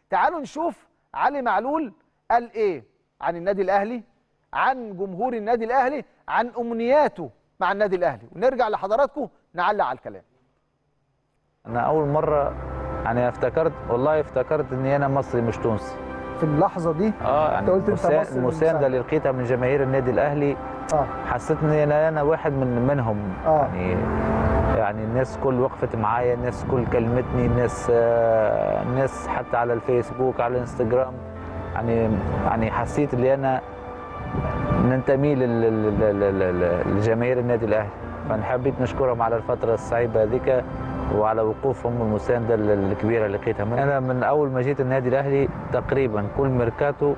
تعالوا نشوف علي معلول قال ايه عن النادي الاهلي عن جمهور النادي الاهلي عن امنياته مع النادي الاهلي ونرجع لحضراتكم نعلق على الكلام انا اول مره يعني افتكرت والله افتكرت اني انا مصري مش تونسي في اللحظه دي اه يعني أنت قلت أنت المسا- مصري المسانده ومساعد. اللي لقيتها من جماهير النادي الاهلي اه حسيت ان انا انا واحد من منهم آه. يعني يعني الناس كل وقفت معايا الناس كل كلمتني الناس آه، الناس حتى على الفيسبوك على الانستجرام يعني يعني حسيت ان انا ننتمي لل- لل- لل- لل- لجماهير النادي الاهلي فانا حبيت نشكرهم على الفتره الصعيبه هذيك وعلى وقوفهم والمسانده الكبيره اللي لقيتها منهم. انا من اول ما جيت النادي الاهلي تقريبا كل ميركاتو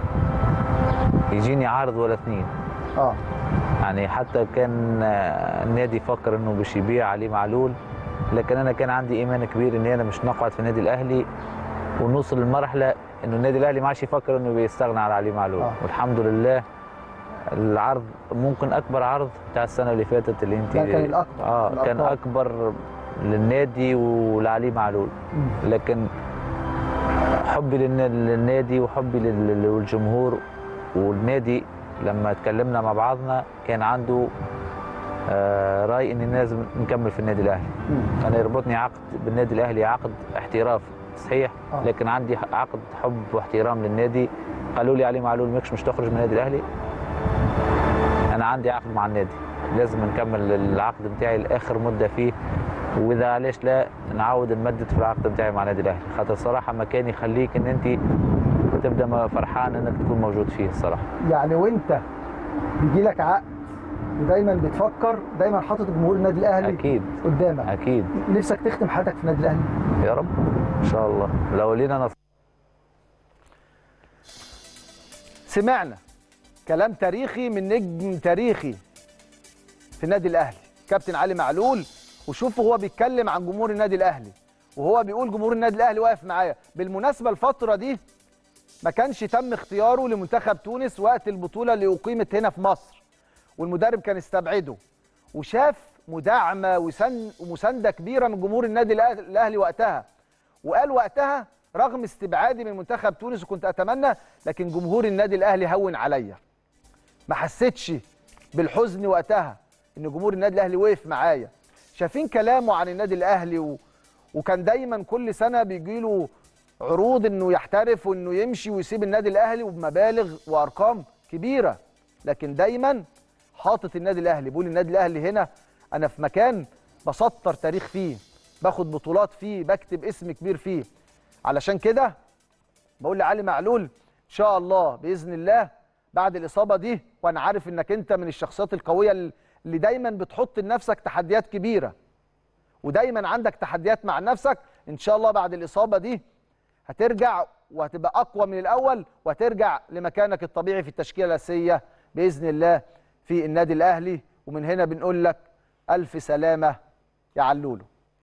يجيني عرض ولا اثنين اه يعني حتى كان آه، النادي يفكر انه باش يبيع علي معلول لكن انا كان عندي ايمان كبير اني انا مش نقعد في النادي الاهلي ونوصل لمرحله انه النادي الاهلي ما عادش يفكر انه بيستغنى على علي معلول آه. والحمد لله العرض ممكن اكبر عرض بتاع السنه اللي فاتت اللي انت ده كان الأكبر، اه كان الأرقام. اكبر للنادي ولعلي معلول مم. لكن حبي للن- للنادي وحبي لل- للجمهور والنادي لما اتكلمنا مع بعضنا كان عنده آه، راي اني لازم نكمل في النادي الاهلي مم. انا يربطني عقد بالنادي الاهلي عقد احتراف صحيح آه. لكن عندي عقد حب واحترام للنادي قالوا لي علي معلول ماكش مش تخرج من النادي الاهلي انا عندي عقد مع النادي لازم نكمل العقد بتاعي لاخر مده فيه واذا علاش لا نعاود نمدد في العقد بتاعي مع النادي الاهلي خاطر الصراحه مكان يخليك ان انت تبدا م- فرحان انك تكون موجود فيه الصراحه يعني وانت بيجي لك عقد ودايما بتفكر دايما حاطط جمهور النادي الاهلي اكيد قدامك اكيد نفسك تختم حياتك في النادي الاهلي يا رب ان شاء الله لو لينا نص... سمعنا كلام تاريخي من نجم تاريخي في النادي الاهلي كابتن علي معلول وشوفوا هو بيتكلم عن جمهور النادي الاهلي وهو بيقول جمهور النادي الاهلي واقف معايا بالمناسبه الفتره دي ما كانش تم اختياره لمنتخب تونس وقت البطوله اللي اقيمت هنا في مصر والمدرب كان استبعده وشاف مداعمه وسن- ومسانده كبيره من جمهور النادي الأه- الاهلي وقتها وقال وقتها رغم استبعادي من منتخب تونس وكنت اتمنى لكن جمهور النادي الاهلي هون عليا ما حسيتش بالحزن وقتها ان جمهور النادي الاهلي وقف معايا شايفين كلامه عن النادي الاهلي و... وكان دايما كل سنه بيجي له عروض انه يحترف وانه يمشي ويسيب النادي الاهلي وبمبالغ وارقام كبيره لكن دايما حاطط النادي الاهلي بيقول النادي الاهلي هنا انا في مكان بسطر تاريخ فيه باخد بطولات فيه بكتب اسم كبير فيه علشان كده بقول لعلي معلول ان شاء الله باذن الله بعد الاصابه دي وانا عارف انك انت من الشخصيات القويه اللي دايما بتحط لنفسك تحديات كبيره ودايما عندك تحديات مع نفسك ان شاء الله بعد الاصابه دي هترجع وهتبقى اقوى من الاول وهترجع لمكانك الطبيعي في التشكيله الاساسيه باذن الله في النادي الاهلي ومن هنا بنقول لك الف سلامه يا علولو